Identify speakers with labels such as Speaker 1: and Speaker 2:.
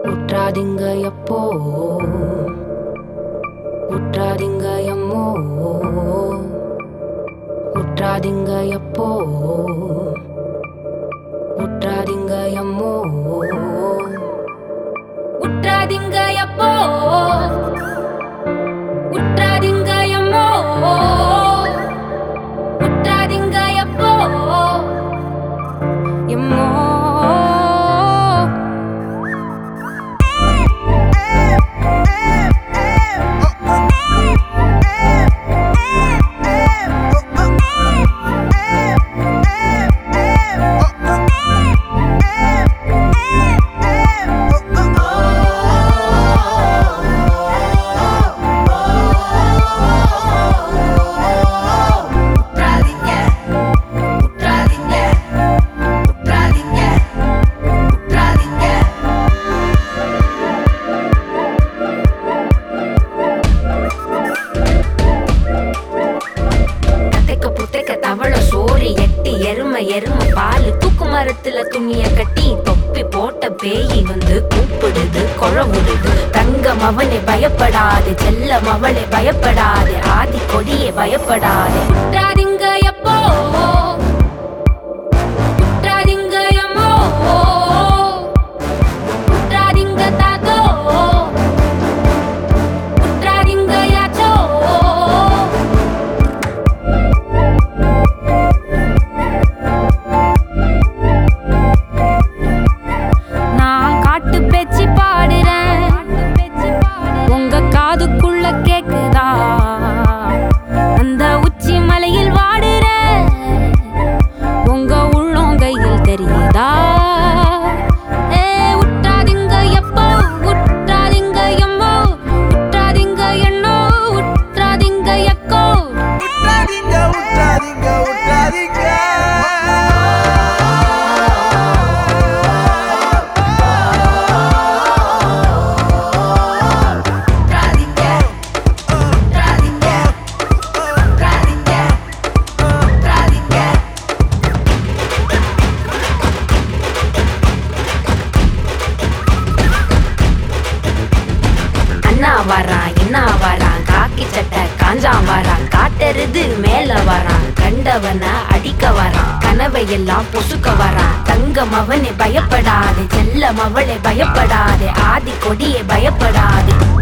Speaker 1: உற்றாதீங்க எப்போ உற்றாதீங்க எம்மோ உற்றாதீங்க எப்போ உற்றாதீங்க எம்மோ உற்றாதீங்க எப்போ உற்றாதீங்க எம்மோ உற்றாதீங்க எப்போ எம்மோ
Speaker 2: உற்றாதீங்க உற்றாதீங்க உற்றாதீங்க உற்றாதீங்க
Speaker 1: கத்தைக்க புத்தைக்க தவள சோறு எட்டி எருமை எருமை பால் தூக்கு மரத்துல துணிய கட்டி தொப்பி போட்ட பேய் வந்து கூப்பிடுது குழவுடுது தங்கம் அவனை பயப்படாது செல்லம் அவளை பயப்படாது ஆதி கொடியே பயப்படாது உற்றாதீங்க எப்போ உற்றாதீங்க எம்மோ உற்றாதீங்க தாத்தோ உற்றாதீங்க யாச்சோ நான் காட்டு பேச்சு பாடுறேன் உங்க காதுக்குள்ள கேக்குதா அந்த உச்சி மலையில் வாடுறேன் உங்க உள்ளங்கையில் தெரியுதா ஏ உற்றாதீங்க எப்போ உற்றாதீங்க எம்மோ உற்றாதீங்க எண்ணோ உற்றாதீங்க எக்கோ
Speaker 3: உற்றாதீங்க உற்றாதீங்க உற்றாதீங்க
Speaker 2: உற்றாதீங்க உற்றாதீங்க உற்றாதீங்க உற்றாதீங்க
Speaker 1: அண்ணா வரான் என்ன வரான் காக்கி சட்டை காஞ்சான் வரான் காட்டெருது மேல வரான் கண்டவன அடிக்க வரான் கனவை எல்லாம் பொசுக்க வரான் தங்கம் அவனை பயப்படாது செல்லம் அவளை பயப்படாது ஆதி கொடியே பயப்படாது